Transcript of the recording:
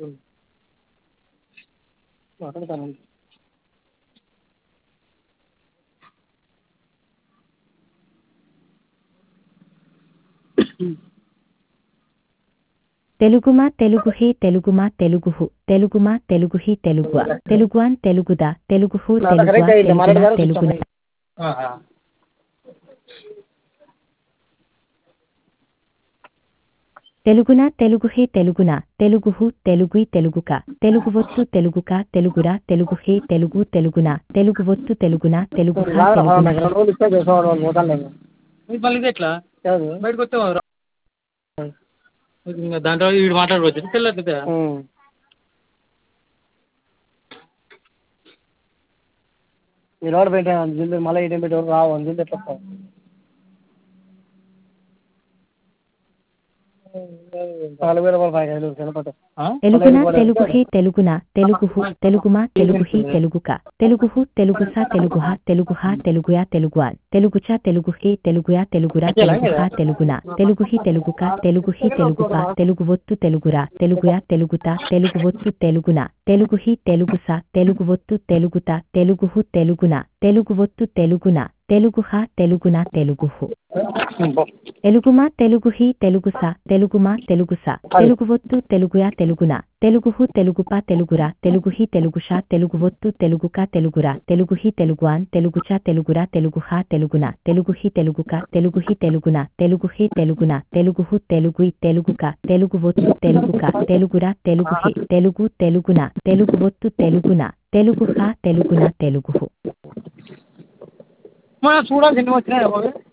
మాట్లాడతాను తెలుగుమా తెలుగు హే తెలుగుమా తెలుగుహు తెలుగుమా తెలుగు హి తెలుగువ తెలుగువాన్ తెలుగుదా తెలుగుహు నా దగ్గర తెలుగువా అయితే ఇట్లా తెలుగునా మాట్లాడతారు తెలుగున తెలుగున తెలుగు హే తెలుగున తెలుగుహు తెలుగుయి తెలుగుక తెలుగువొత్తు తెలుగుక తెలుగురా తెలుగు హే తెలుగు తెలుగున తెలుగువొత్తు తెలుగున తెలుగుహ తెలుగున రెండు రోజులు ఇస్తే చేసుకోవాలి వాళ్ళు పోతాను లేదు మళ్ళీ ఇది ఎట్లా కాదు బయటకు వస్తే ఇంకా దాంట్లో వీడు మాట్లాడుకోవచ్చు తెల్లట్లయితే ఉమ్. ఈ లోడ్ పెట్టాను జిల్లు మళ్ళీ ఇటు పెట్టి రావు జిల్లు ఎట్లా వస్తావు నాలుగు వేల రూపాయలు ఫైవ్ ఐదు కనపట్టు తెలుగున తెలుగు హే తెలుగున తెలుగుహు తెలుగుమా తెలుగు హి తెలుగుక తెలుగుహు తెలుగుస తెలుగుహ తెలుగుహ తెలుగుయా తెలుగువాన్ తెలుగుచ తెలుగు హే తెలుగుయా తెలుగురా తెలుగుహ తెలుగున తెలుగు హి తెలుగుక తెలుగు హి తెలుగుప తెలుగువొత్తు తెలుగురా తెలుగుయా తెలుగుత తెలుగువొత్తు తెలుగున తెలుగు హి తెలుగుస తెలుగువొత్తు తెలుగుత తెలుగుహు తెలుగున తెలుగువొత్తు తెలుగున తెలుగుహ తెలుగున తెలుగుహు తెలుగుమా తెలుగు హి తెలుగుస తెలుగుమా తెలుగుస తెలుగువొత్తు తెలుగుయా తెలుగున తెలుగుహు తెలుగుప తెలుగురా తెలుగు హి తెలుగుష తెలుగువొత్తు తెలుగుక తెలుగురా తెలుగు హి తెలుగువాన్ తెలుగుచ తెలుగురా తెలుగుహ తెలుగున తెలుగు హి తెలుగుక తెలుగు హి తెలుగున తెలుగు హి తెలుగున తెలుగుహు తెలుగుయి తెలుగుక తెలుగువొత్తు తెలుగుక తెలుగురా తెలుగు హి తెలుగు తెలుగున తెలుగువొత్తు తెలుగున తెలుగుహ తెలుగున తెలుగుహు మనం చూడాలి సినిమా వచ్చినాయి